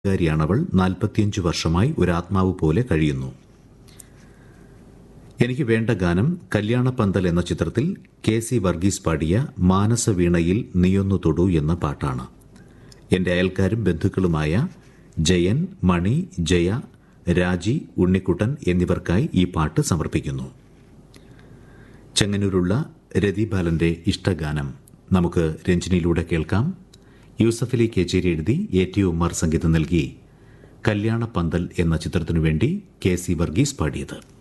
കാരിയാണവൾ നാൽപ്പത്തിയഞ്ച് വർഷമായി ഒരു ആത്മാവ് പോലെ കഴിയുന്നു എനിക്ക് വേണ്ട ഗാനം കല്യാണപ്പന്തൽ എന്ന ചിത്രത്തിൽ കെ സി വർഗീസ് പാടിയ മാനസവീണയിൽ നീയൊന്നു തൊടൂ എന്ന പാട്ടാണ് എൻ്റെ അയൽക്കാരും ബന്ധുക്കളുമായ ജയൻ മണി ജയ രാജി ഉണ്ണിക്കുട്ടൻ എന്നിവർക്കായി ഈ പാട്ട് സമർപ്പിക്കുന്നു ചെങ്ങന്നൂരുള്ള രതിബാലന്റെ ഇഷ്ടഗാനം നമുക്ക് രഞ്ജിനിയിലൂടെ കേൾക്കാം യൂസഫലി കേച്ചേരി എഴുതി എ ടി ഉമാർ സംഗീതം നൽകി കല്യാണ പന്തൽ എന്ന ചിത്രത്തിനു വേണ്ടി കെ സി വർഗീസ് പാടിയത്